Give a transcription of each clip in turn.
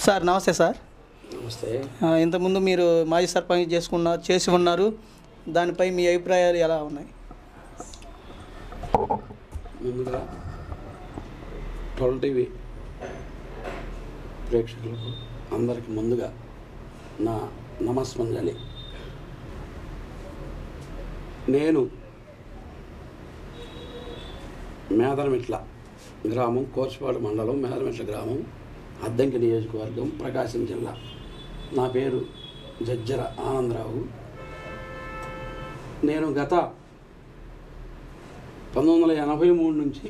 Sir నమస్తే sir నమస్తే ఆ, ఇంతకుముందు మీరు మాజీ సర్పంచ్ చేసుకున్నారు చేసి ఉన్నారు దానిపై మీ అభిప్రాయాలు ఎలా ఉన్నాయి ముందుగా ట్వెల్వ్ టీవీ ప్రేక్షకులకు అందరికి ముందుగా నా నమస్మంజలి నేను మేదరమిట్ల గ్రామం కోర్సుపాడు మండలం మేదరమిట్ల గ్రామం అద్దంకి నియోజకవర్గం ప్రకాశం జిల్లా నా పేరు జజ్జర ఆనందరావు నేను గత పంతొమ్మిది వందల ఎనభై మూడు నుంచి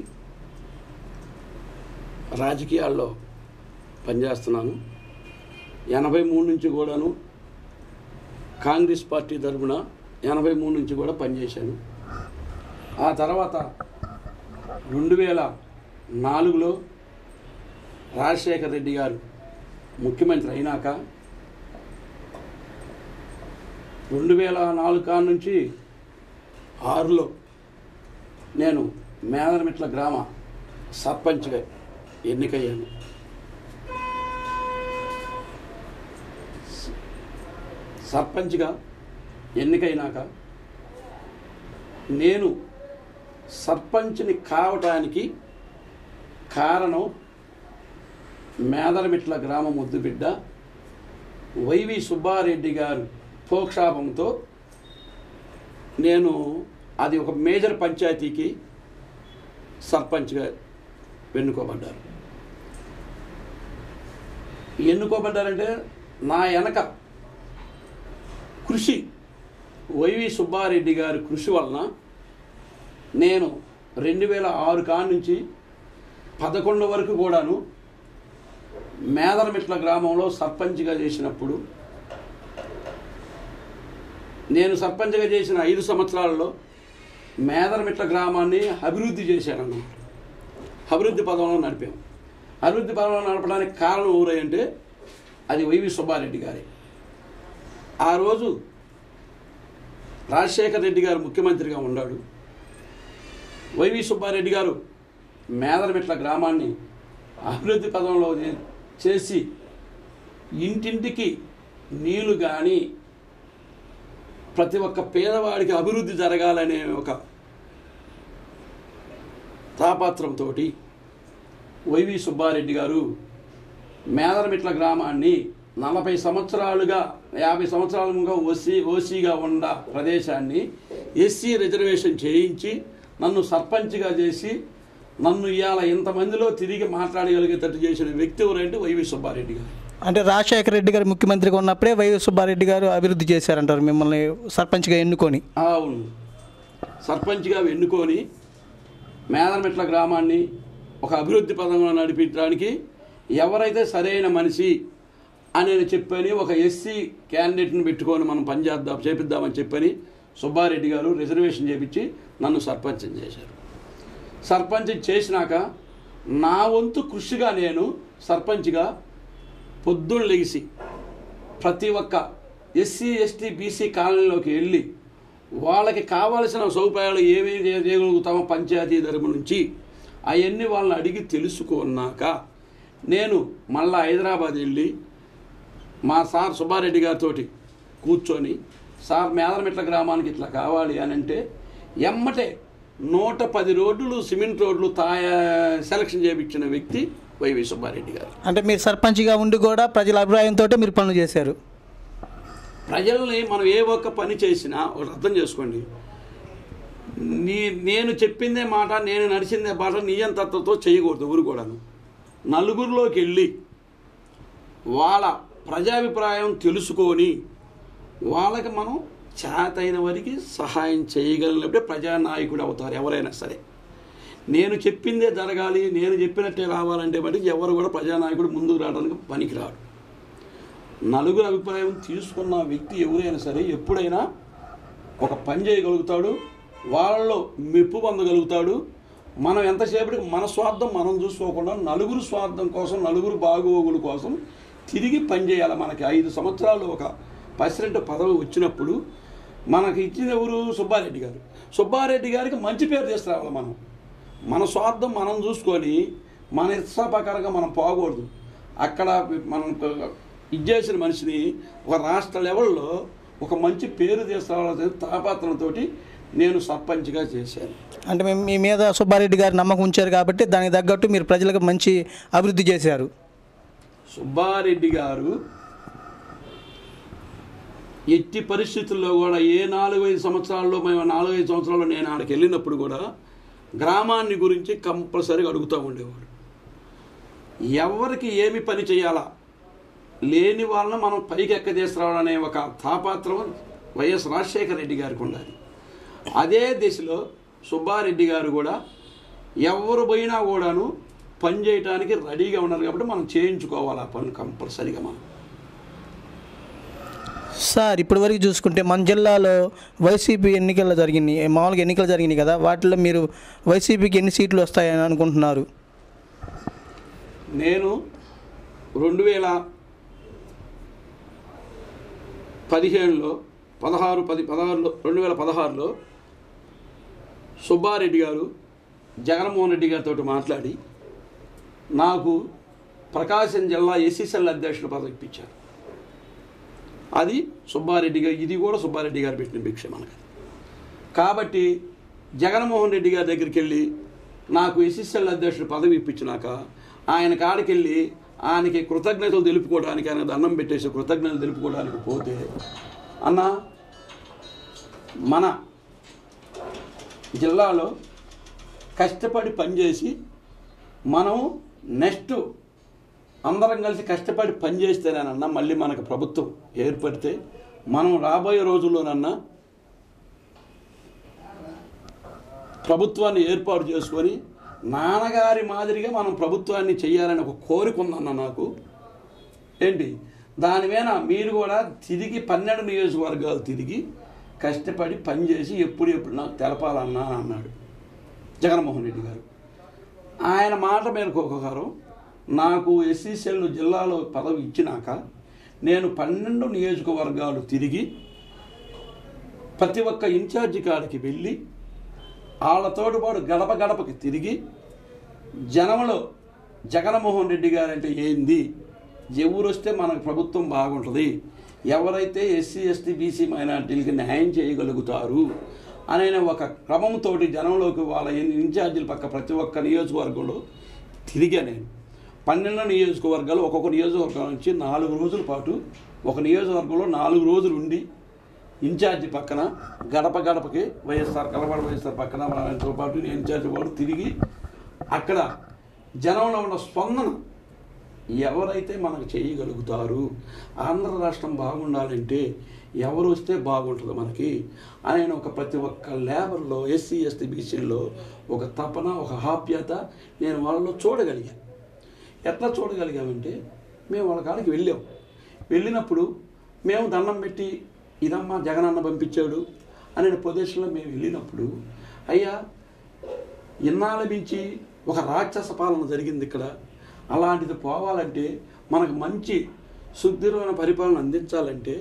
రాజకీయాల్లో పనిచేస్తున్నాను ఎనభై మూడు నుంచి కూడాను కాంగ్రెస్ పార్టీ తరఫున ఎనభై మూడు నుంచి కూడా పనిచేశాను ఆ తర్వాత రెండు వేల నాలుగులో రాజశేఖర రెడ్డి గారు ముఖ్యమంత్రి అయినాక రెండు వేల నాలుగు కాడ నుంచి ఆరులో నేను మేదరమిట్ల గ్రామ సర్పంచ్గా ఎన్నికయ్యాను స- సర్పంచ్గా ఎన్నికైనాక నేను సర్పంచ్ని కావటానికి కారణం మేదరమిట్ల గ్రామ ముద్దుబిడ్డ వైవి సుబ్బారెడ్డి గారు పోక్షాపంతో నేను అది ఒక మేజర్ పంచాయతీకి సర్పంచ్గా ఎన్నుకోబడ్డారు ఎన్నుకోబడ్డారంటే నా వెనక కృషి వైవి సుబ్బారెడ్డి గారి కృషి వలన నేను రెండు వేల ఆరు కాడ నుంచి పదకొండు వరకు కూడాను మేదరమిట్ల గ్రామంలో సర్పంచ్గా చేసినప్పుడు నేను సర్పంచ్గా చేసిన ఐదు సంవత్సరాలలో మేదరమిట్ల గ్రామాన్ని అభివృద్ధి చేశానన్నమాట అభివృద్ధి పదంలో నడిపాం అభివృద్ధి పదంలో నడపడానికి కారణం ఎవరంటే అది వైవి సుబ్బారెడ్డి గారే ఆ రోజు రాజశేఖర రెడ్డి గారు ముఖ్యమంత్రిగా ఉన్నాడు వైవి సుబ్బారెడ్డి గారు మేదరమిట్ల గ్రామాన్ని అభివృద్ధి పదంలో చే- చేసి ఇంటింటికి నీళ్లు కానీ ప్రతి ఒక్క పేదవాడికి అభివృద్ధి జరగాలనే ఒక తాపాత్రంతో వైవి సుబ్బారెడ్డి గారు మేదరమిట్ల గ్రామాన్ని నలభై సంవత్సరాలుగా యాభై సంవత్సరాలుగా ఓసీ ఓసీగా ఉన్న ప్రదేశాన్ని ఎస్సీ రిజర్వేషన్ చేయించి నన్ను సర్పంచ్గా చేసి నన్ను ఇవాళ ఇంతమందిలో తిరిగి మాట్లాడగలిగేటట్టు చేసిన వ్యక్తి ఎవరంటే వైవి సుబ్బారెడ్డి గారు అంటే రాజశేఖర రెడ్డి గారు ముఖ్యమంత్రిగా ఉన్నప్పుడే వైవి సుబ్బారెడ్డి గారు అభివృద్ధి చేశారంటారు మిమ్మల్ని సర్పంచ్గా ఎన్నుకొని అవును సర్పంచ్గా ఎన్నుకొని మేదరమిట్ల గ్రామాన్ని ఒక అభివృద్ధి పదంలో నడిపించడానికి ఎవరైతే సరైన మనిషి అని చెప్పని ఒక ఎస్సీ క్యాండిడేట్ని పెట్టుకొని మనం పనిచేద్దాం చేపిద్దామని చెప్పని సుబ్బారెడ్డి గారు రిజర్వేషన్ చేపించి నన్ను సర్పంచ్ చేశారు సర్పంచ్ చేసినాక నా వంతు కృషిగా నేను సర్పంచ్గా పొద్దున్న లెగిసి ప్రతి ఒక్క ఎస్సీ ఎస్టీ బీసీ కాలనీలోకి వెళ్ళి వాళ్ళకి కావాల్సిన సౌకర్యాలు ఏమేమి చే- చేయగలుగుతామో పంచాయతీ ధర్మ నుంచి అవన్నీ వాళ్ళని అడిగి తెలుసుకున్నాక నేను మళ్ళా హైదరాబాద్ వెళ్ళి మా సార్ సుబ్బారెడ్డి గారితో కూర్చొని సార్ మేదరమిట్ల గ్రామానికి ఇట్లా కావాలి అని అంటే ఎమ్మటే నూట పది రోడ్లు సిమెంట్ రోడ్లు తాయా సెలక్షన్ చేయించిన వ్యక్తి వైవి సుబ్బారెడ్డి గారు అంటే మీరు సర్పంచ్గా ఉండి కూడా ప్రజల అభిప్రాయంతో మీరు పనులు చేశారు ప్రజల్ని మనం ఏ ఒక్క పని చేసినా ఒకటి అర్థం చేసుకోండి నీ నేను చెప్పిందే మాట నేను నడిచిందే మాట నియంతత్వతో చేయకూడదు ఊరు కూడాను నలుగురిలోకి వెళ్ళి వాళ్ళ ప్రజాభిప్రాయం తెలుసుకొని వాళ్ళకి మనం చేతైన వారికి సహాయం చేయగలిగినప్పుడే ప్రజానాయకుడు అవుతారు ఎవరైనా సరే నేను చెప్పిందే జరగాలి నేను చెప్పినట్టే రావాలంటే బట్టి ఎవరు కూడా ప్రజానాయకుడు ముందుకు రావడానికి పనికిరాడు నలుగురు అభిప్రాయం తీసుకున్న వ్యక్తి ఎవరైనా సరే ఎప్పుడైనా ఒక పని చేయగలుగుతాడు వాళ్ళలో మెప్పు పొందగలుగుతాడు మనం ఎంతసేపటికి మన స్వార్థం మనం చూసుకోకుండా నలుగురు స్వార్థం కోసం నలుగురు బాగోగుల కోసం తిరిగి పనిచేయాలి మనకి ఐదు సంవత్సరాలు ఒక ప్రెసిడెంట్ పదవి వచ్చినప్పుడు మనకి ఇచ్చిన ఎవరు సుబ్బారెడ్డి గారు సుబ్బారెడ్డి గారికి మంచి పేరు తీసుకురావాలి మనం మన స్వార్థం మనం చూసుకొని మన ఇష్టాపకారంగా మనం పోకూడదు అక్కడ మనం ఇది చేసిన మనిషిని ఒక రాష్ట్ర లెవెల్లో ఒక మంచి పేరు తీసుకురావాలని తాపాత్రంతో నేను సర్పంచ్గా చేశాను అంటే మేము మీ మీద సుబ్బారెడ్డి గారు నమ్మకం ఉంచారు కాబట్టి దానికి తగ్గట్టు మీరు ప్రజలకు మంచి అభివృద్ధి చేశారు సుబ్బారెడ్డి గారు ఎట్టి పరిస్థితుల్లో కూడా ఏ నాలుగైదు సంవత్సరాల్లో మేము నాలుగైదు సంవత్సరాల్లో నేను ఆడికి వెళ్ళినప్పుడు కూడా గ్రామాన్ని గురించి కంపల్సరీగా అడుగుతూ ఉండేవాడు ఎవరికి ఏమి పని చేయాలా లేని వాళ్ళని మనం పైకి ఎక్క తీసుకురావాలనే ఒక తాపాత్రం వైఎస్ రాజశేఖర రెడ్డి గారికి ఉండాలి అదే దిశలో సుబ్బారెడ్డి గారు కూడా ఎవరు పోయినా కూడాను పని చేయడానికి రెడీగా ఉన్నారు కాబట్టి మనం చేయించుకోవాలి ఆ పనులు కంపల్సరీగా మనం సార్ ఇప్పటివరకు చూసుకుంటే మన జిల్లాలో వైసీపీ ఎన్నికలు జరిగినాయి మామూలుగా ఎన్నికలు జరిగినాయి కదా వాటిలో మీరు వైసీపీకి ఎన్ని సీట్లు వస్తాయని అనుకుంటున్నారు నేను రెండు వేల పదిహేనులో పదహారు పది పదహారులో రెండు వేల పదహారులో సుబ్బారెడ్డి గారు జగన్మోహన్ రెడ్డి గారితో మాట్లాడి నాకు ప్రకాశం జిల్లా ఎస్సీసెల్ అధ్యక్షుడు పదవి ఇప్పించారు అది సుబ్బారెడ్డి గారు ఇది కూడా సుబ్బారెడ్డి గారు పెట్టిన భిక్ష మనకి కాబట్టి జగన్మోహన్ రెడ్డి గారి దగ్గరికి వెళ్ళి నాకు ఎస్ఎస్ఎల్ అధ్యక్షుడు పదవి ఇప్పించినాక ఆయన కాడికి వెళ్ళి ఆయనకి కృతజ్ఞతలు తెలుపుకోవడానికి ఆయన దండం పెట్టేసి కృతజ్ఞతలు తెలుపుకోవడానికి పోతే అన్న మన జిల్లాలో కష్టపడి పనిచేసి మనం నెక్స్ట్ అందరం కలిసి కష్టపడి పనిచేస్తేనేనన్నా మళ్ళీ మనకు ప్రభుత్వం ఏర్పడితే మనం రాబోయే రోజుల్లోనన్నా ప్రభుత్వాన్ని ఏర్పాటు చేసుకొని నాన్నగారి మాదిరిగా మనం ప్రభుత్వాన్ని చేయాలని ఒక కోరిక ఉందన్న నాకు ఏంటి దాని మీద మీరు కూడా తిరిగి పన్నెండు నియోజకవర్గాలు తిరిగి కష్టపడి పనిచేసి ఎప్పుడు ఎప్పుడు నాకు తెలపాలన్నా అని అన్నాడు జగన్మోహన్ రెడ్డి గారు ఆయన మాట మేరకు ఒకగారు నాకు ఎస్సీసెల్ జిల్లాలో పదవి ఇచ్చినాక నేను పన్నెండు నియోజకవర్గాలు తిరిగి ప్రతి ఒక్క ఇన్ఛార్జి కాడికి వెళ్ళి వాళ్ళతోటి పాటు గడప గడపకి తిరిగి జనంలో జగన్మోహన్ రెడ్డి గారంటే ఏంది ఎవరు వస్తే మనకు ప్రభుత్వం బాగుంటుంది ఎవరైతే ఎస్సీ ఎస్టీ బీసీ మైనార్టీలకి న్యాయం చేయగలుగుతారు అనే ఒక క్రమంతో జనంలోకి వాళ్ళ ఇన్ఛార్జీల పక్క ప్రతి ఒక్క నియోజకవర్గంలో తిరిగా నేను పన్నెండు నియోజకవర్గాలు ఒక్కొక్క నియోజకవర్గం నుంచి నాలుగు రోజుల పాటు ఒక నియోజకవర్గంలో నాలుగు రోజులు ఉండి ఇన్ఛార్జి పక్కన గడప గడపకి వైఎస్ఆర్ కలవాడ వైఎస్ఆర్ పక్కన ఆయనతో పాటు నేను ఇన్ఛార్జి వాడు తిరిగి అక్కడ జనంలో ఉన్న స్పందన ఎవరైతే మనకు చేయగలుగుతారు ఆంధ్ర రాష్ట్రం బాగుండాలంటే ఎవరు వస్తే బాగుంటుంది మనకి అనే ఒక ప్రతి ఒక్క లేబర్లో ఎస్సీ ఎస్టీ బీసీలో ఒక తపన ఒక హాప్యత నేను వాళ్ళలో చూడగలిగాను ఎట్లా చూడగలిగామంటే మేము వాళ్ళ కాడికి వెళ్ళాం వెళ్ళినప్పుడు మేము దండం పెట్టి ఇదమ్మా జగనన్న పంపించాడు అనే ప్రదేశంలో మేము వెళ్ళినప్పుడు అయ్యా ఇన్నాళ్ళ మించి ఒక రాక్షస పాలన జరిగింది ఇక్కడ అలాంటిది పోవాలంటే మనకు మంచి సుదృఢమైన పరిపాలన అందించాలంటే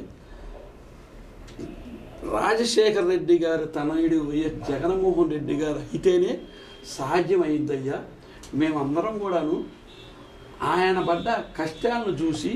రాజశేఖర రెడ్డి గారు తనయుడు వైఎస్ జగన్మోహన్ రెడ్డి గారు అయితేనే సాధ్యమైందయ్యా మేమందరం కూడాను ఆయన పడ్డ కష్టాలను చూసి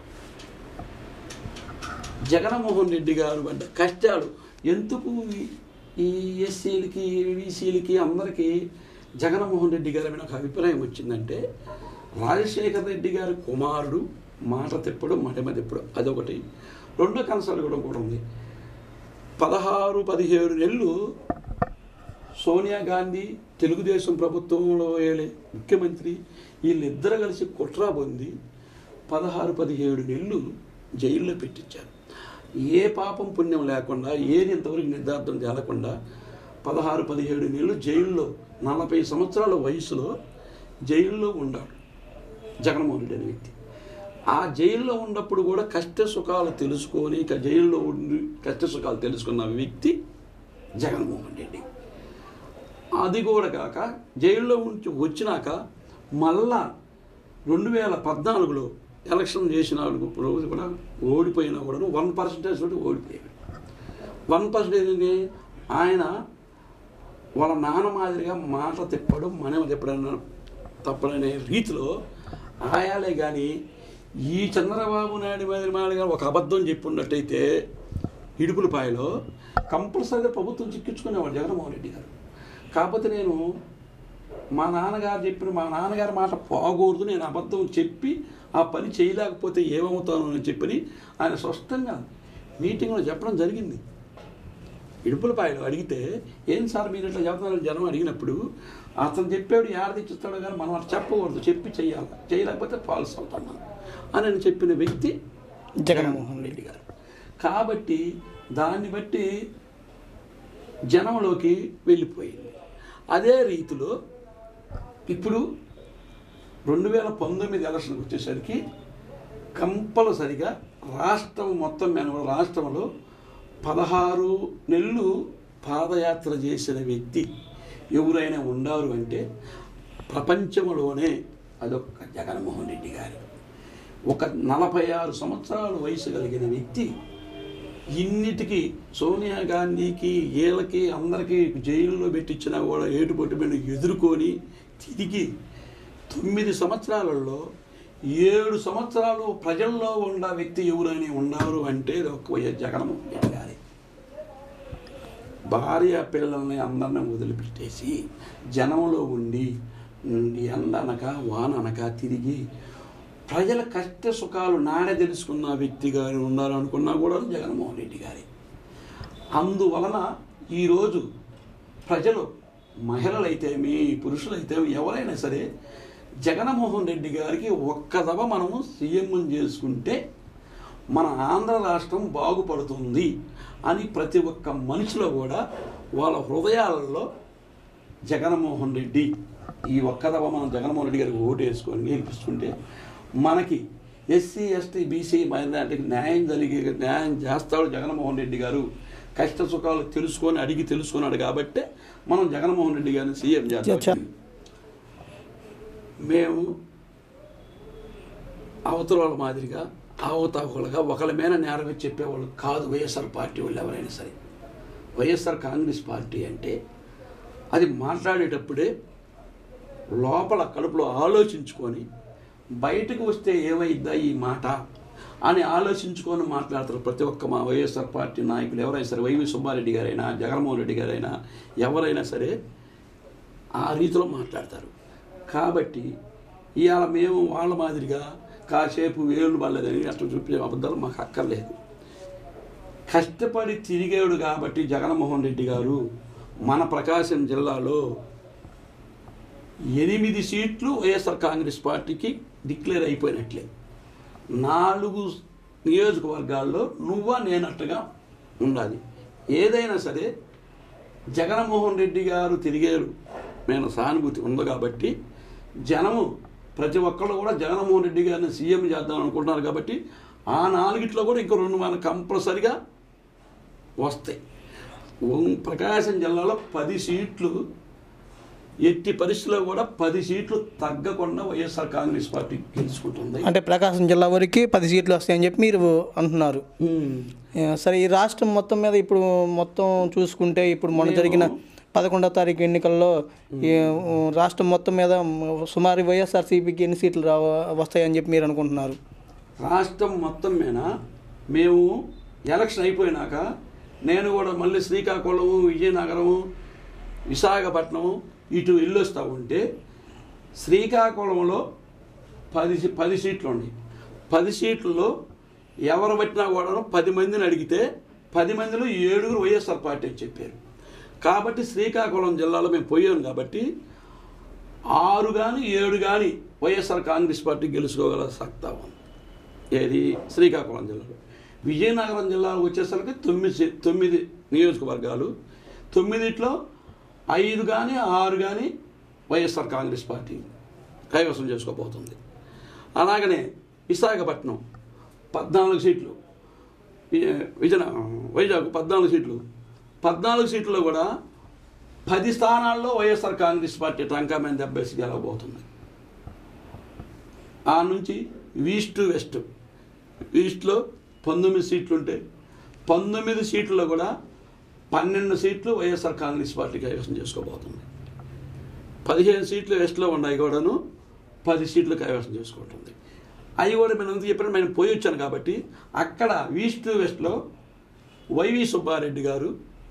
జగన్మోహన్ రెడ్డి గారు పడ్డ కష్టాలు ఎందుకు ఈ- ఈ ఎస్సీలకి బీసీలకి అందరికీ జగన్మోహన్ రెడ్డి గారి మీద ఒక అభిప్రాయం వచ్చిందంటే రాజశేఖర రెడ్డి గారి కుమారుడు మాట తిప్పడు మడమ తిప్పడు అదొకటి రెండో కనసాలు కూడా కూడా ఉంది పదహారు పదిహేడు నెలలు సోనియా గాంధీ తెలుగుదేశం ప్రభుత్వంలో ఏలే ముఖ్యమంత్రి వీళ్ళిద్దరు కలిసి కుట్రా పొంది పదహారు పదిహేడు నెలలు జైల్లో పెట్టించారు ఏ పాపం పుణ్యం లేకుండా ఏది ఇంతవరకు నిర్ధార్థం తేలకుండా పదహారు పదిహేడు నెలలు జైల్లో నలభై సంవత్సరాల వయసులో జైల్లో ఉన్నాడు జగన్మోహన్ రెడ్డి అనే వ్యక్తి ఆ జైల్లో ఉన్నప్పుడు కూడా కష్ట సుఖాలు తెలుసుకొని ఇక జైల్లో ఉండి కష్ట సుఖాలు తెలుసుకున్న వ్యక్తి జగన్మోహన్ రెడ్డి అది కూడా కాక జైల్లో ఉంచి వచ్చినాక మళ్ళా రెండు వేల పద్నాలుగులో ఎలక్షన్ చేసిన రోజు కూడా ఓడిపోయినా కూడా వన్ పర్సెంటేజ్ తోటి ఓడిపోయాడు వన్ పర్సెంటేజ్ ఏంటి ఆయన వాళ్ళ నాన్న మాదిరిగా మాట తిప్పడం మనం తిప్పడం తప్పడనే రీతిలో ఆయాలే కానీ ఈ చంద్రబాబు నాయుడు మాదిరి మాదిరిగా ఒక అబద్ధం చెప్పున్నట్టయితే ఇడుపులపాయలో కంపల్సరీగా ప్రభుత్వం చిక్కించుకునేవాడు జగన్మోహన్ రెడ్డి గారు కాకపోతే నేను మా నాన్నగారు చెప్పిన మా నాన్నగారి మాట పోకూడదు నేను అబద్ధం చెప్పి ఆ పని చేయలేకపోతే ఏమవుతాను అని చెప్పని ఆయన స్పష్టంగా మీటింగ్లో చెప్పడం జరిగింది ఇడుపులపాయలు అడిగితే ఏం సార్ మీరు ఇట్లా చెప్తున్నారని జనం అడిగినప్పుడు అతను చెప్పాడు ఏడదిచ్చిస్తాడో కానీ మనం అట్లా చెప్పకూడదు చెప్పి చేయాలి చేయలేకపోతే ఫాల్స్ అవుతాం అని అని చెప్పిన వ్యక్తి జగన్మోహన్ రెడ్డి గారు కాబట్టి దాన్ని బట్టి జనంలోకి వెళ్ళిపోయింది అదే రీతిలో ఇప్పుడు రెండు వేల పంతొమ్మిది ఎలక్షన్కి వచ్చేసరికి కంపల్సరిగా రాష్ట్రం మొత్తం మీద కూడా రాష్ట్రంలో పదహారు నెలలు పాదయాత్ర చేసిన వ్యక్తి ఎవరైనా ఉండారు అంటే ప్రపంచంలోనే అదొక జగన్మోహన్ రెడ్డి గారు ఒక నలభై ఆరు సంవత్సరాల వయసు కలిగిన వ్యక్తి ఇన్నిటికి సోనియా గాంధీకి వీళ్ళకి అందరికీ జైల్లో పెట్టించినా కూడా ఏటుపట్టు మీద ఎదుర్కొని తిరిగి తొమ్మిది సంవత్సరాలలో ఏడు సంవత్సరాలు ప్రజల్లో ఉన్న వ్యక్తి ఎవరైనా ఉన్నారు అంటే అది ఒక వైఎస్ జగన్మోహన్ రెడ్డి గారి భార్య పిల్లల్ని అందరిని వదిలిపెట్టేసి జనంలో ఉండి ఎండ అనక వాన అనక తిరిగి ప్రజల కష్ట సుఖాలు నాడ తెలుసుకున్న వ్యక్తి గారు ఉన్నారు అనుకున్నా కూడా జగన్మోహన్ రెడ్డి గారి అందువలన ఈరోజు ప్రజలు మహిళలైతేమి పురుషులైతేమి ఎవరైనా సరే జగన్మోహన్ రెడ్డి గారికి ఒక్క దవ మనము సీఎం చేసుకుంటే మన ఆంధ్ర రాష్ట్రం బాగుపడుతుంది అని ప్రతి ఒక్క మనిషిలో కూడా వాళ్ళ హృదయాలలో జగన్మోహన్ రెడ్డి ఈ ఒక్కదవ మనం జగన్మోహన్ రెడ్డి గారికి ఓటు వేసుకొని గెలిపిస్తుంటే మనకి ఎస్సీ ఎస్టీ బీసీ మైనార్టీకి న్యాయం జరిగే న్యాయం చేస్తాడు జగన్మోహన్ రెడ్డి గారు కష్ట సుఖాలు తెలుసుకొని అడిగి తెలుసుకున్నాడు కాబట్టి మనం జగన్మోహన్ రెడ్డి గారిని సీఎం చేస్తాం చ- మేము అవతల వాళ్ళ మాదిరిగా అవతాకులుగా ఒకళ్ళ మీద నేరం వేసి చెప్పేవాళ్ళు కాదు వైఎస్ఆర్ పార్టీ వాళ్ళు ఎవరైనా సరే వైఎస్ఆర్ కాంగ్రెస్ పార్టీ అంటే అది మాట్లాడేటప్పుడే లోపల కడుపులో ఆలోచించుకొని బయటకు వస్తే ఏమైద్దా ఈ మాట అని ఆలోచించుకొని మాట్లాడతారు ప్రతి ఒక్క మా వైఎస్ఆర్ పార్టీ నాయకులు ఎవరైనా సరే వైవి సుబ్బారెడ్డి గారైనా జగన్మోహన్ రెడ్డి గారైనా ఎవరైనా సరే ఆ రీతిలో మాట్లాడతారు కాబట్టి ఇవాళ మేము వాళ్ళ మాదిరిగా కాసేపు వేలు పడలేదని అట్లా చూపించే అబద్ధాలు మాకు అక్కర్లేదు కష్టపడి తిరిగాడు కాబట్టి జగన్మోహన్ రెడ్డి గారు మన ప్రకాశం జిల్లాలో ఎనిమిది సీట్లు వైఎస్ఆర్ కాంగ్రెస్ పార్టీకి డిక్లేర్ అయిపోయినట్లే నాలుగు నియోజకవర్గాల్లో నువ్వా నేనట్టుగా ఉండాలి ఏదైనా సరే జగన్మోహన్ రెడ్డి గారు తిరిగారు మేము సానుభూతి ఉంది కాబట్టి జనము ప్రతి ఒక్కళ్ళు కూడా జగన్మోహన్ రెడ్డి గారిని సీఎం చేద్దాం అనుకుంటున్నారు కాబట్టి ఆ నాలుగిట్లో కూడా ఇంకో రెండు మన కంపల్సరిగా వస్తాయి ఉం- ప్రకాశం జిల్లాలో పది సీట్లు ఎట్టి పరిస్థితుల్లో కూడా పది సీట్లు తగ్గకుండా వైఎస్ఆర్ కాంగ్రెస్ పార్టీ గెలుచుకుంటుంది అంటే ప్రకాశం జిల్లా వరకు పది సీట్లు వస్తాయని చెప్పి మీరు అంటున్నారు ఆ, సరే ఈ రాష్ట్రం మొత్తం మీద ఇప్పుడు మొత్తం చూసుకుంటే ఇప్పుడు మొన్న జరిగిన పదకొండవ తారీఖు ఎన్నికల్లో ఈ ఉ, రాష్ట్రం మొత్తం మీద సుమారు వైఎస్ఆర్సీపీకి ఎన్ని సీట్లు రా వస్తాయని చెప్పి మీరు అనుకుంటున్నారు రాష్ట్రం మొత్తం మీద మేము ఎలక్షన్ అయిపోయినాక నేను కూడా మళ్ళీ శ్రీకాకుళము విజయనగరము విశాఖపట్నం ఇటు వెళ్ళొస్తూ ఉంటే శ్రీకాకుళంలో పది సీ- పది సీట్లు ఉన్నాయి పది సీట్లలో ఎవరు పట్టినా కూడా పది మందిని అడిగితే పది మందిలో ఏడుగురు వైఎస్ఆర్ పార్టీ అని చెప్పారు కాబట్టి శ్రీకాకుళం జిల్లాలో మేము పోయాం కాబట్టి ఆరు కానీ ఏడు కానీ వైఎస్ఆర్ కాంగ్రెస్ పార్టీ గెలుచుకోగల సత్తా ఉంది ఏది శ్రీకాకుళం జిల్లాలో విజయనగరం జిల్లాలో వచ్చేసరికి తొమ్మిది సీ- తొమ్మిది నియోజకవర్గాలు తొమ్మిదిట్లో ఐదు కానీ ఆరు కానీ వైఎస్ఆర్ కాంగ్రెస్ పార్టీ కైవసం చేసుకోబోతుంది అలాగనే విశాఖపట్నం పద్నాలుగు సీట్లు విజయ- విజయ వైజాగ్ పద్నాలుగు సీట్లు పద్నాలుగు సీట్లలో కూడా పది స్థానాల్లో వైఎస్ఆర్ కాంగ్రెస్ పార్టీ టంకా మీద దెబ్బేసి గెలవబోతుంది ఆ నుంచి ఈస్ట్ వెస్ట్ ఈస్ట్లో పంతొమ్మిది సీట్లు ఉంటే పంతొమ్మిది సీట్లలో కూడా పన్నెండు సీట్లు వైఎస్ఆర్ కాంగ్రెస్ పార్టీ కైవసం చేసుకోబోతుంది పదిహేను సీట్లు వెస్ట్లో ఉన్నాయి కూడాను పది సీట్లు కైవసం చేసుకుంటుంది అవి కూడా నేను ఎందుకు చెప్పాను నేను పోయి వచ్చాను కాబట్టి అక్కడ ఈస్ట్ వెస్ట్లో వైవి సుబ్బారెడ్డి గారు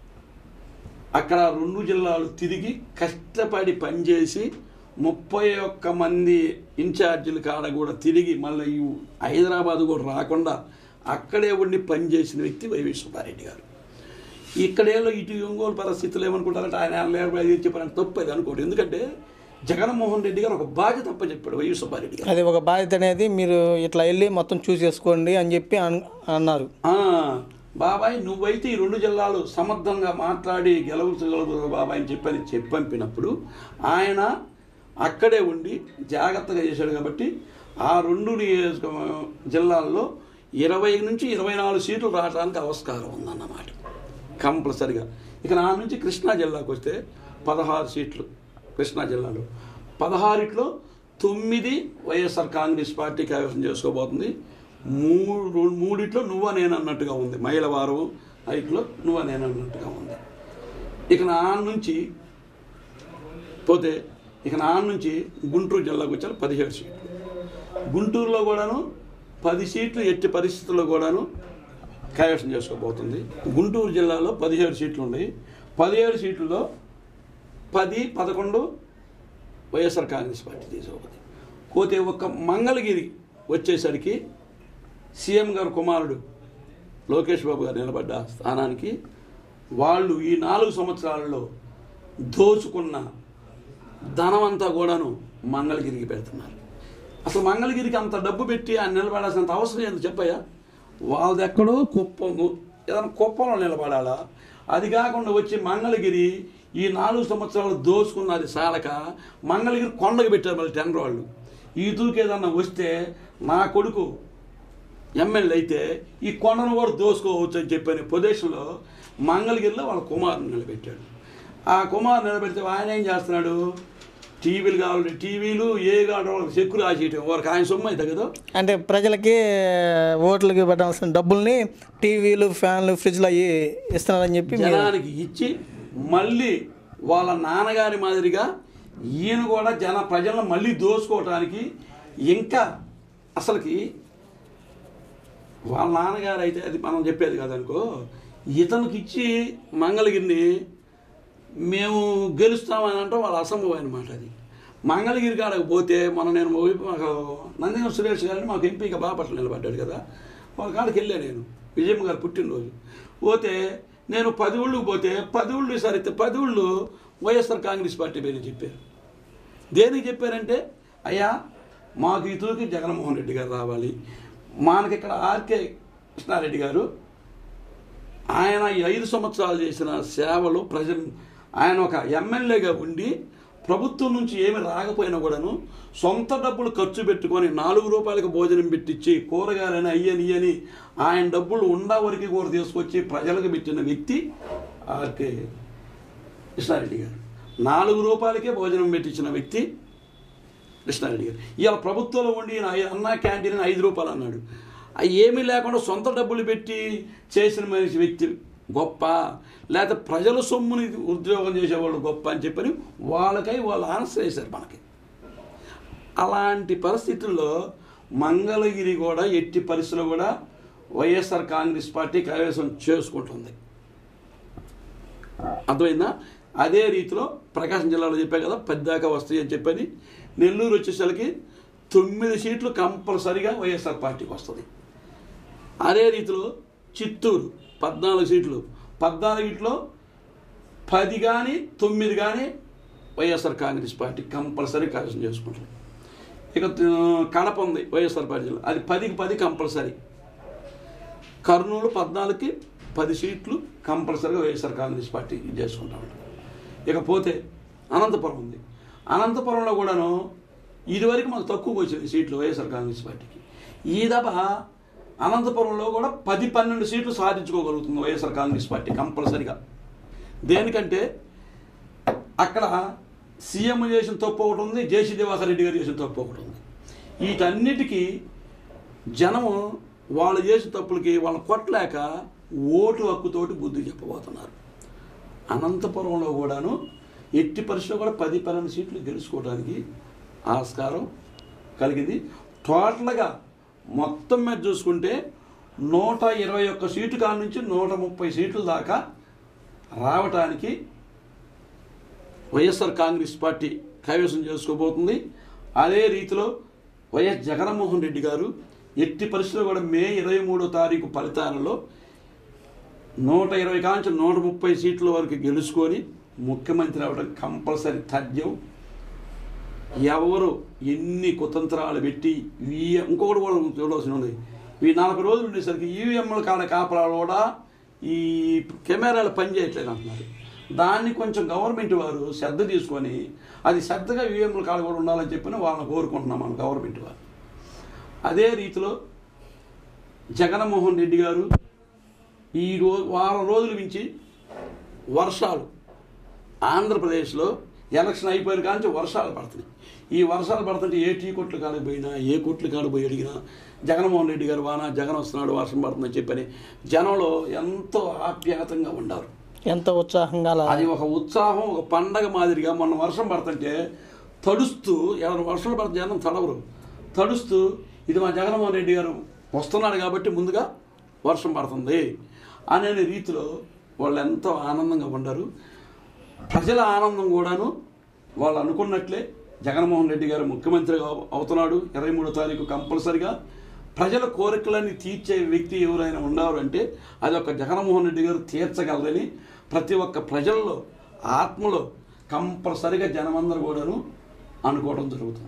అక్కడ రెండు జిల్లాలు తిరిగి కష్టపడి పనిచేసి ముప్పై ఒక్క మంది ఇన్ఛార్జీల కాడ కూడా తిరిగి మళ్ళీ ఈ హైదరాబాద్ కూడా రాకుండా అక్కడే ఉండి పనిచేసిన వ్యక్తి వైవి సుబ్బారెడ్డి గారు ఇక్కడేలో ఇటు ఒంగోలు పరిస్థితులు ఏమనుకుంటారంటే ఆయన లేరు అది చెప్పారంటే తప్పు అది అనుకోండి ఎందుకంటే జగన్మోహన్ రెడ్డి గారు ఒక బాధ్యత తప్ప చెప్పాడు వైవి సుబ్బారెడ్డి గారు అది ఒక బాధ్యత అనేది మీరు ఇట్లా వెళ్ళి మొత్తం చూసేసుకోండి అని చెప్పి అన్- అన్నారు ఆ, బాబాయ్ నువ్వైతే ఈ రెండు జిల్లాలు సమర్థంగా మాట్లాడి గెలవగలవు బాబాయ్ అని చెప్పని చెప్పంపినప్పుడు ఆయన అక్కడే ఉండి జాగ్రత్తగా చేశాడు కాబట్టి ఆ రెండు నియోజక జిల్లాల్లో ఇరవై నుంచి ఇరవై నాలుగు సీట్లు రావడానికి ఆస్కారం ఉందన్నమాట కంపల్సరిగా ఇక నా నుంచి కృష్ణా జిల్లాకు వస్తే పదహారు సీట్లు కృష్ణా జిల్లాలో పదహారిట్లో తొమ్మిది వైఎస్ఆర్ కాంగ్రెస్ పార్టీ కైవసం చేసుకోబోతుంది మూడు మూడిట్లో నువ్వా నేను అన్నట్టుగా ఉంది మహిళ వారం ఐట్లో నువ్వా నేను అన్నట్టుగా ఉంది ఇక నా నుంచి పోతే ఇక నా నుంచి గుంటూరు జిల్లాకు వచ్చారు పదిహేడు సీట్లు గుంటూరులో కూడాను పది సీట్లు ఎట్టి పరిస్థితుల్లో కూడాను కైవసం చేసుకోబోతుంది గుంటూరు జిల్లాలో పదిహేడు సీట్లు ఉన్నాయి పదిహేడు సీట్లలో పది పదకొండు వైఎస్ఆర్ కాంగ్రెస్ పార్టీ తీసుకోబోతుంది పోతే ఒక్క మంగళగిరి వచ్చేసరికి సీఎం గారు కుమారుడు లోకేష్ బాబు గారు నిలబడ్డ స్థానానికి వాళ్ళు ఈ నాలుగు సంవత్సరాలలో దోచుకున్న ధనమంతా కూడాను మంగళగిరికి పెడుతున్నారు అసలు మంగళగిరికి అంత డబ్బు పెట్టి ఆయన నిలబడాల్సినంత అవసరం ఏంది చెప్పయ్యా వాళ్ళది ఎక్కడో కుప్పం ఏదైనా కుప్పంలో నిలబడాలా అది కాకుండా వచ్చి మంగళగిరి ఈ నాలుగు సంవత్సరాలు దోచుకున్నది సాలక మంగళగిరి కొండకు పెట్టారు మళ్ళీ టెన్ వాళ్ళు ఈ తూకి ఏదన్నా వస్తే నా కొడుకు ఎమ్మెల్యే అయితే ఈ కొండను కూడా దోసుకోవచ్చు అని చెప్పిన ప్రదేశంలో మంగళగిరిలో వాళ్ళ కుమారుని నిలబెట్టాడు ఆ కుమారు నిలబెడితే ఆయన ఏం చేస్తున్నాడు టీవీలు కావాలి టీవీలు ఏ కావాలి వాళ్ళకి చెక్కులు రాసేయటం వారికి ఆయన సొమ్ము అవుతుంది కదా అంటే ప్రజలకి ఓట్లకి పెట్టాల్సిన డబ్బుల్ని టీవీలు ఫ్యాన్లు ఫ్రిడ్జ్లు అవి ఇస్తున్నారని చెప్పి మీరు జనానికి ఇచ్చి మళ్ళీ వాళ్ళ నాన్నగారి మాదిరిగా ఈయన కూడా జన ప్రజలను మళ్ళీ దోసుకోవటానికి ఇంకా అసలుకి వాళ్ళ నాన్నగారు అయితే అది మనం చెప్పేది కదనుకో ఇతనికి ఇచ్చి మంగళగిరిని మేము గెలుస్తామని అంటే వాళ్ళ అసంభవం అనమాట అది మంగళగిరి కాడకు పోతే మన నేను పోయి మాకు నందిన సురేష్ గారిని మాకు ఎంపీగా బాపట్ల నిలబడ్డాడు కదా వాళ్ళ కాడికి వెళ్ళా నేను విజయమ్మ గారు పుట్టినరోజు పోతే నేను పది ఊళ్ళకి పోతే పది ఊళ్ళు సరైతే పది ఊళ్ళు వైఎస్ఆర్ కాంగ్రెస్ పార్టీ పేరు చెప్పారు దేనికి చెప్పారంటే అయ్యా మాకు ఈ తూకి జగన్మోహన్ రెడ్డి గారు రావాలి మనకి ఇక్కడ ఆర్కే కృష్ణారెడ్డి గారు ఆయన ఈ ఐదు సంవత్సరాలు చేసిన సేవలు ప్రజలు ఆయన ఒక ఎమ్మెల్యేగా ఉండి ప్రభుత్వం నుంచి ఏమి రాకపోయినా కూడాను సొంత డబ్బులు ఖర్చు పెట్టుకొని నాలుగు రూపాయలకు భోజనం పెట్టించి కూరగాయలని అయ్యని ఇయ్యని ఆయన డబ్బులు ఉండా వరకు కూడా తీసుకొచ్చి ప్రజలకు పెట్టిన వ్యక్తి ఆర్కే కృష్ణారెడ్డి గారు నాలుగు రూపాయలకే భోజనం పెట్టించిన వ్యక్తి కృష్ణారెడ్డి గారు ఇవాళ ప్రభుత్వంలో ఉండి ఈయన ఐ- అన్నా క్యాంటీన్ అని ఐదు రూపాయలు అన్నాడు అవి ఏమీ లేకుండా సొంత డబ్బులు పెట్టి చేసిన మనిషి వ్యక్తి గొప్ప లేకపోతే ప్రజల సొమ్ముని ఉద్యోగం చేసేవాళ్ళు గొప్ప అని చెప్పని వాళ్ళకై వాళ్ళు ఆన్సర్ చేశారు మనకి అలాంటి పరిస్థితుల్లో మంగళగిరి కూడా ఎట్టి పరిస్థితుల్లో కూడా వైఎస్ఆర్ కాంగ్రెస్ పార్టీ కైవసం చేసుకుంటుంది అర్థమైందా అదే రీతిలో ప్రకాశం జిల్లాలో చెప్పా కదా పెద్దాక వస్తాయి అని చెప్పని నెల్లూరు వచ్చేసరికి తొమ్మిది సీట్లు కంపల్సరిగా వైఎస్ఆర్ పార్టీకి వస్తుంది అదే రీతిలో చిత్తూరు పద్నాలుగు సీట్లు పద్నాలుగిట్లో పది కానీ తొమ్మిది కానీ వైఎస్ఆర్ కాంగ్రెస్ పార్టీ కంపల్సరీ కైవసం చేసుకుంటుంది ఇక త- కడప ఉంది వైఎస్ఆర్ పార్టీ జిల్లా అది పదికి పది కంపల్సరీ కర్నూలు పద్నాలుగుకి పది సీట్లు కంపల్సరీగా వైఎస్ఆర్ కాంగ్రెస్ పార్టీ ఇది చేసుకుంటా ఉంటుంది ఇకపోతే అనంతపురం ఉంది అనంతపురంలో కూడాను ఇదివరకు మాకు తక్కువ వచ్చింది సీట్లు వైఎస్ఆర్ కాంగ్రెస్ పార్టీకి ఈ దఫ అనంతపురంలో కూడా పది పన్నెండు సీట్లు సాధించుకోగలుగుతుంది వైఎస్ఆర్ కాంగ్రెస్ పార్టీ కంపల్సరీగా దేనికంటే అక్కడ సీఎం చేసిన తప్పు ఒకటి ఉంది జేసీ దివాకర్ రెడ్డి గారు చేసిన తప్పు ఒకటి ఉంది వీటన్నిటికీ జనము వాళ్ళు చేసిన తప్పులకి వాళ్ళని కొట్టలేక ఓటు హక్కుతోటి బుద్ధి చెప్పబోతున్నారు అనంతపురంలో కూడాను ఎట్టి పరిస్థితుల్లో కూడా పది పన్నెండు సీట్లు గెలుచుకోవడానికి ఆస్కారం కలిగింది టోటల్గా మొత్తం మీద చూసుకుంటే నూట ఇరవై ఒక్క సీటు కాడ నుంచి నూట ముప్పై సీట్ల దాకా రావటానికి వైఎస్ఆర్ కాంగ్రెస్ పార్టీ కైవసం చేసుకోబోతుంది అదే రీతిలో వైఎస్ జగన్మోహన్ రెడ్డి గారు ఎట్టి పరిస్థితుల్లో కూడా మే ఇరవై మూడో తారీఖు ఫలితాలలో నూట ఇరవై కాంచి నూట ముప్పై సీట్ల వరకు గెలుచుకొని ముఖ్యమంత్రి అవ్వడం కంపల్సరీ తథ్యం ఎవరు ఎన్ని కుతంత్రాలు పెట్టి ఈ ఇంకొకటి కూడా చూడవలసి ఉంది ఈ నలభై రోజులు ఉండేసరికి ఈవీఎంల కాడ కాపలాలు కూడా ఈ కెమెరాలు పనిచేయట్లేదు అంటున్నారు దాన్ని కొంచెం గవర్నమెంట్ వారు శ్రద్ధ తీసుకొని అది శ్రద్ధగా ఈవీఎంల కాడ కూడా ఉండాలని చెప్పి వాళ్ళని కోరుకుంటున్నాం మన గవర్నమెంట్ వారు అదే రీతిలో జగన్మోహన్ రెడ్డి గారు ఈ రో వారం రోజుల నుంచి వర్షాలు ఆంధ్రప్రదేశ్లో ఎలక్షన్ అయిపోయిన కాంచి వర్షాలు పడుతున్నాయి ఈ వర్షాలు పడుతుంటే ఏ టీ కొట్లు కాడికి పోయినా ఏ కొట్లు కాడికి పోయి అడిగినా జగన్మోహన్ రెడ్డి గారు వాన జగన్ వస్తున్నాడు వర్షం పడుతుందని చెప్పని జనంలో ఎంతో ఆప్యాయతంగా ఉండారు ఎంత ఉత్సాహంగా అలా అది ఒక ఉత్సాహం ఒక పండగ మాదిరిగా మొన్న వర్షం పడుతుంటే తడుస్తూ ఎవరు వర్షాలు పడితే జనం తడవరు తడుస్తూ ఇది మా జగన్మోహన్ రెడ్డి గారు వస్తున్నాడు కాబట్టి ముందుగా వర్షం పడుతుంది అనే రీతిలో వాళ్ళు ఎంతో ఆనందంగా ఉండరు ప్రజల ఆనందం కూడాను వాళ్ళు అనుకున్నట్లే జగన్మోహన్ రెడ్డి గారు ముఖ్యమంత్రిగా అవ- అవుతున్నాడు ఇరవై మూడో తారీఖు కంపల్సరిగా ప్రజల కోరికలన్నీ తీర్చే వ్యక్తి ఎవరైనా ఉన్నారు అంటే అది ఒక జగన్మోహన్ రెడ్డి గారు తీర్చగలరని ప్రతి ఒక్క ప్రజల్లో ఆత్మలో కంపల్సరిగా జనమందరూ కూడాను అనుకోవడం జరుగుతుంది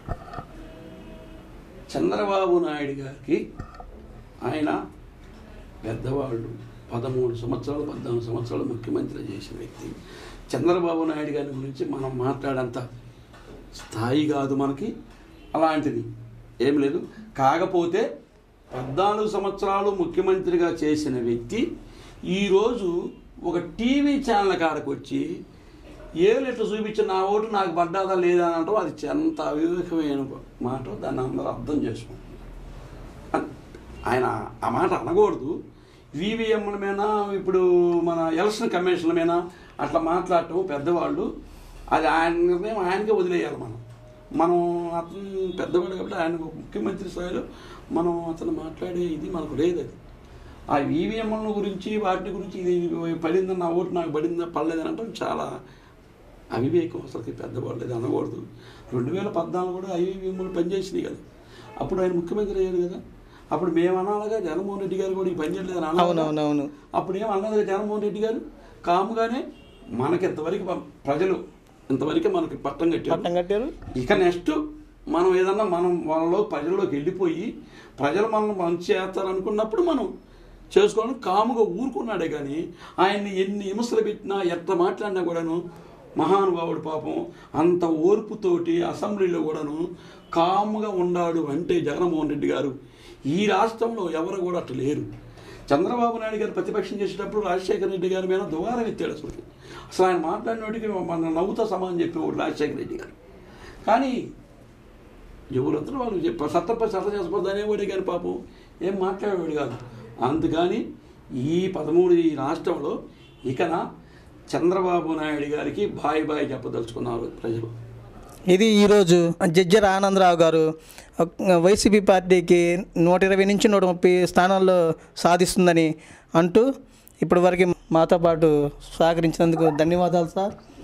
చంద్రబాబు నాయుడు గారికి ఆయన పెద్దవాళ్ళు పదమూడు సంవత్సరాలు పద్నాలుగు సంవత్సరాలు ముఖ్యమంత్రి చేసిన వ్యక్తి చంద్రబాబు నాయుడు గారి గురించి మనం మాట్లాడంత స్థాయి కాదు మనకి అలాంటిది ఏం లేదు కాకపోతే పద్నాలుగు సంవత్సరాలు ముఖ్యమంత్రిగా చేసిన వ్యక్తి ఈరోజు ఒక టీవీ ఛానల్ కాడకు వచ్చి ఏలెట్లు చూపించి నా ఓటు నాకు పడ్డాదా లేదా అని అంటాం అది ఎంత అవివేకమైన మాట దాన్ని అందరూ అర్థం చేసుకుంటారు అన్- ఆయన ఆ మాట అనకూడదు వివిఎంల మీద ఇప్పుడు మన ఎలక్షన్ కమిషన్ల మీద అట్లా మాట్లాడటం పెద్దవాళ్ళు అది ఆయన నిర్ణయం ఆయనకే వదిలేయాలి మనం మనం అతను పెద్దవాడు కాబట్టి ఆయన ముఖ్యమంత్రి స్థాయిలో మనం అతను మాట్లాడే ఇది మనకు లేదు అది ఆ ఈవీఎంల గురించి వాటి గురించి ఇది పడిందని నా ఓటు నాకు పడిందా పడలేదని అంటే చాలా అవివేకం అసలుకి పెద్దవాళ్ళు ఇది అనకూడదు రెండు వేల పద్నాలుగు కూడా ఐవీఎంలు పనిచేసినాయి కదా అప్పుడు ఆయన ముఖ్యమంత్రి అయ్యాడు కదా అప్పుడు మేము అనాలిగా జగన్మోహన్ రెడ్డి గారు కూడా ఈ పని చేయలేదు అని అనాలి కదా? అవునవునవును అప్పుడు ఏం అన్నది జగన్మోహన్ రెడ్డి గారు కాముగానే మనకి ఇంతవరకు ప- ప్రజలు ఇంతవరకు మనకి పట్టం కట్టారు పట్టం కట్టారు ఇక నెక్స్ట్ మనం ఏదన్నా మనం వాళ్ళలో ప్రజల్లోకి వెళ్ళిపోయి ప్రజలు మనల్ని మంచి చేస్తారు అనుకున్నప్పుడు మనం చేసుకోవడం కాముగా ఊరుకున్నాడే కానీ ఆయన్ని ఎన్ని విమర్శలు పెట్టినా ఎట్లా మాట్లాడినా కూడాను మహానుభావుడు పాపం అంత ఓర్పుతోటి అసెంబ్లీలో కూడాను కాముగా ఉన్నాడు అంటే జగన్మోహన్ రెడ్డి గారు ఈ రాష్ట్రంలో ఎవరు కూడా అట్లా లేరు చంద్రబాబు నాయుడు గారు ప్రతిపక్షం చేసేటప్పుడు రాజశేఖర రెడ్డి గారి మీద దువారం ఎత్తాడు అసలు అసలు ఆయన మాట్లాడినోటికి మన నవ్వుతా సమానం చెప్పేవాడు రాజశేఖర రెడ్డి గారు కానీ ఎవరంతా వాళ్ళు చెప్ప సత్తప్ప సత్త చేసుకోవద్దు అనేవాడే కానీ పాపం ఏం మాట్లాడేవాడు కాదు అందుకని ఈ పదమూడు ఈ రాష్ట్రంలో ఇకన చంద్రబాబు నాయుడు గారికి బాయ్ బాయ్ చెప్పదలుచుకున్నారు ప్రజలు ఇది ఈరోజు జడ్జర్ ఆనందరావు గారు వైసీపీ పార్టీకి నూట ఇరవై నుంచి నూట ముప్పై స్థానాల్లో సాధిస్తుందని అంటూ ఇప్పటివరకు మాతో పాటు సహకరించినందుకు ధన్యవాదాలు సార్